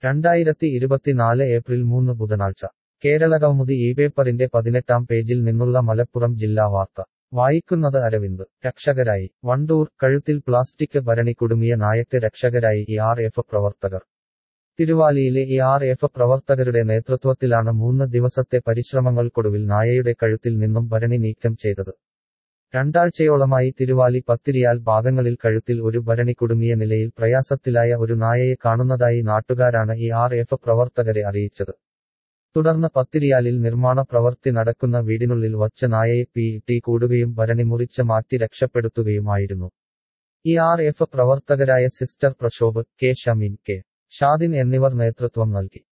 രണ്ടായിരത്തി ഇരുപത്തിനാല് ഏപ്രിൽ മൂന്ന് ബുധനാഴ്ച കേരളകൗമുദി ഈ പേപ്പറിന്റെ പതിനെട്ടാം പേജിൽ നിന്നുള്ള മലപ്പുറം ജില്ലാ വാർത്ത വായിക്കുന്നത് അരവിന്ദ് രക്ഷകരായി വണ്ടൂർ കഴുത്തിൽ പ്ലാസ്റ്റിക് ഭരണി കുടുങ്ങിയ നായക്ക് രക്ഷകരായി ഇ ആർ എഫ് പ്രവർത്തകർ തിരുവാലിയിലെ ഇ ആർ എഫ് പ്രവർത്തകരുടെ നേതൃത്വത്തിലാണ് മൂന്ന് ദിവസത്തെ പരിശ്രമങ്ങൾക്കൊടുവിൽ നായയുടെ കഴുത്തിൽ നിന്നും ഭരണി നീക്കം ചെയ്തത് രണ്ടാഴ്ചയോളമായി തിരുവാലി പത്തിരിയാൽ ഭാഗങ്ങളിൽ കഴുത്തിൽ ഒരു ഭരണി കുടുങ്ങിയ നിലയിൽ പ്രയാസത്തിലായ ഒരു നായയെ കാണുന്നതായി നാട്ടുകാരാണ് ഇ ആർ എഫ് പ്രവർത്തകരെ അറിയിച്ചത് തുടർന്ന് പത്തിരിയാലിൽ നിർമ്മാണ പ്രവൃത്തി നടക്കുന്ന വീടിനുള്ളിൽ വച്ച നായയെ പി ടി കൂടുകയും ഭരണി മുറിച്ച് മാറ്റി രക്ഷപ്പെടുത്തുകയുമായിരുന്നു ഇ ആർ എഫ് പ്രവർത്തകരായ sister Prashobh K Shameen K Shadin എന്നിവർ നേതൃത്വം നൽകി